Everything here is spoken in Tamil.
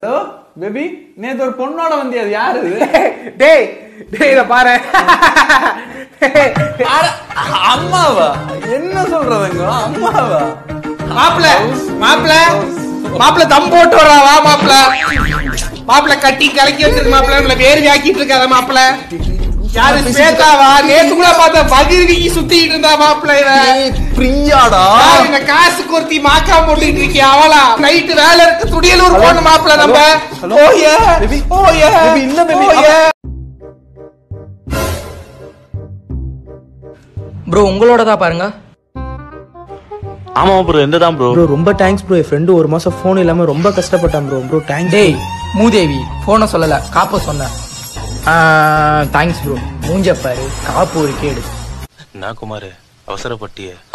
ஹலோ பேபி நேத்து ஒரு பொண்ணோட வந்தியா அது யாரு இது? டேய் டேய் இத பாரு அட, அம்மாவா என்ன சொல்றதுங்க அம்மாவா மாப்பிள மாப்பிள மாப்பிள தம் போட்டு வரா வா மாப்பிள மாப்பிள கட்டி கலக்கி வச்சிருக்கு மாப்பிள நம்மள வேர்வி ஆக்கிட்டு இருக்காத மாப்பிள யாரு ஸ்வேதாவா நேத்து கூட பார்த்த பகிர்வி சுத்திட்டு இருந்தா மாப்பிள இவ பிரியாடா யாரு இந்த காசு குர்த்தி மாக்கா போட்டுட்டு இருக்கியா அவளா நைட்டு வேலை இருக்கு துடியலூர் போகணும் மாப்பிள நம்ம ஹலோ? ஓயே பேபி. ஓயே பேபி, இல்ல பேபி. ஓயே ப்ரோ உங்களோடதா பாருங்க ஆமா ப்ரோ எந்த தான் ப்ரோ ப்ரோ ரொம்ப தேங்க்ஸ் ப்ரோ என் ஃப்ரெண்டு ஒரு மாசம் ஃபோன் இல்லாம ரொம்ப கஷ்டப்பட்டான் ப்ரோ ப்ரோ தேங்க்ஸ் டேய் மூதேவி போனை சொல்லல காப்ப சொன்னேன் தேங்க்ஸ் ப்ரோ மூஞ்ச பாரு காப்பு ஒரு கேடு நான் குமார் அவசரப்பட்டிய